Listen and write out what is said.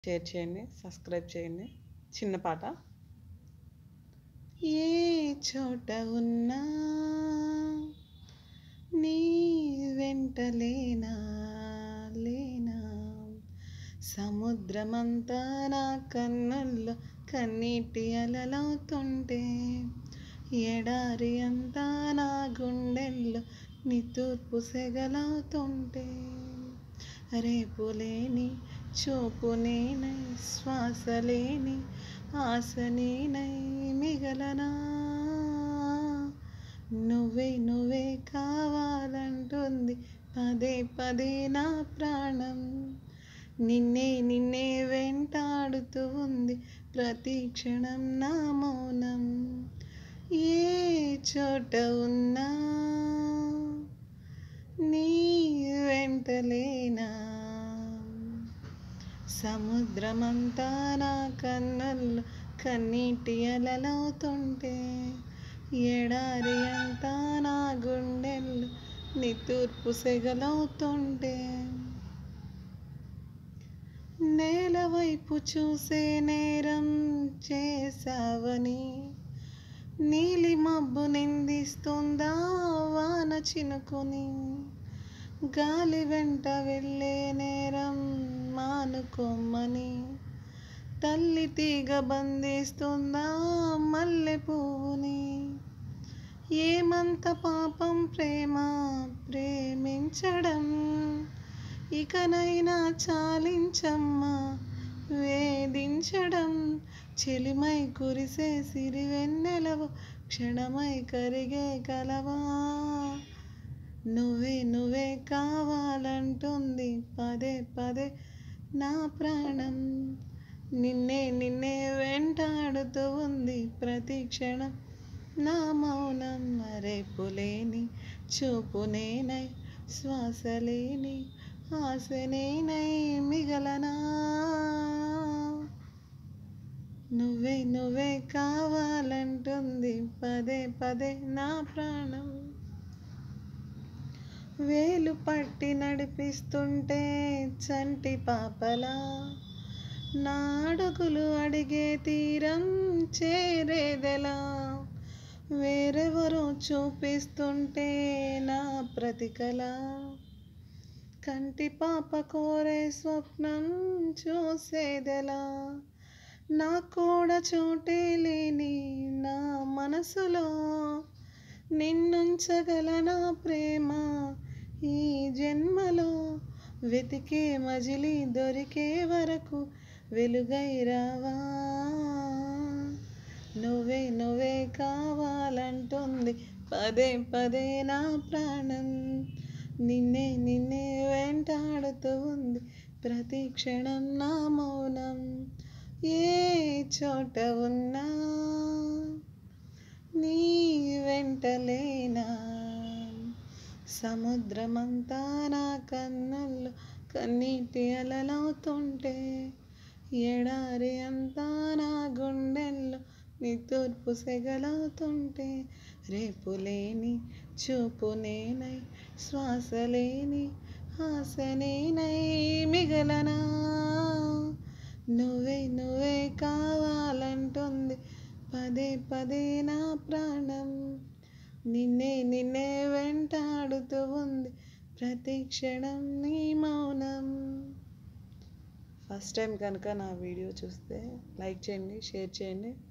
share చేయండి subscribe చేయండి చిన్న పాట ఏ చోట ఉన్నా నీ వెంట లేనా లేనా సముద్రమంతా నా కన్నుల్లో కన్నీటి అలలవుతుంటే ఎడారి అంతా నా గుండెల్లో నీ తూర్పు సెగలవుతుంటే రేపు లేని చూపు నేనై శ్వాస లేని ఆశ నేనై మిగలనా నువ్వే నువ్వే కావాలంటుంది పదే పదే నా ప్రాణం నిన్నే నిన్నే వెంటాడుతూ ఉంది ప్రతి క్షణం నా మౌనం ఏ చోట ఉన్నా నీ వెంటలేనా సముద్రమంతా నా కన్నుల్లో కన్నీటి అలలవుతుంటే ఎడారి అంతా నా గుండెల్లో నీ తూర్పు సెగలవుతుంటే నేల వైపు చూసే నేరం చేసావని నీలి మబ్బు నిందిస్తుందా వాన చినుకుని గాలి వెంట వెళ్ళే నేరం మానుకోమ్మని తల్లి తీగ బంధిస్తుందా మల్లె పువ్వుని ఏమంత పాపం ప్రేమ ప్రేమించడం ఇకనైనా చాలించమ్మా వేధించడం చెలిమై కురిసే సిరివెన్నెలవు క్షణమై కరిగే కలవా నువ్వే నువ్వే కావాలంటుంది పదే పదే నా ప్రాణం నిన్నే నిన్నే వెంటాడుతూ ఉంది ప్రతి క్షణం నా మౌనం రేపు లేని చూపు నేనై శ్వాస లేని ఆశ నేనై మిగలనా నువ్వే నువ్వే కావాలంటుంది పదే పదే నా ప్రాణం వేలు పట్టి నడిపిస్తుంటే చంటి పాపలా నా అడుగులు అడిగే తీరం చేరేదెలా వేరెవరో చూపిస్తుంటే నా ప్రతికల కంటి పాప కోరే స్వప్నం చూసేదెలా నా కూడా చోటే లేని నా మనసులో నిన్నుంచగల నా ప్రేమ ఈ జన్మలో వెతికే మజిలి దొరికే వరకు వెలుగై రావా నువ్వే నువ్వే కావాలంటుంది పదే పదే నా ప్రాణం నిన్నే నిన్నే వెంటాడుతూ ఉంది ప్రతి క్షణం నా మౌనం ఏ చోట ఉన్నా నీ వెంటలేనా సముద్రమంతా నా కన్నుల్లో కన్నీటి అలలవుతుంటే ఎడారి అంతా నా గుండెల్లో నీ తూర్పు సెగలవుతుంటే రేపు లేని చూపు నేనై శ్వాస లేని ఆశ నేనై మిగలనా నువ్వే నువ్వే కావాలంటుంది పదే పదే నా ప్రాణం నిన్నే నిన్నే వెంటాడుతూ ఉంది ప్రతి క్షణం నీ మౌనం ఫస్ట్ టైం కనుక నా వీడియో చూస్తే లైక్ చేయండి షేర్ చేయండి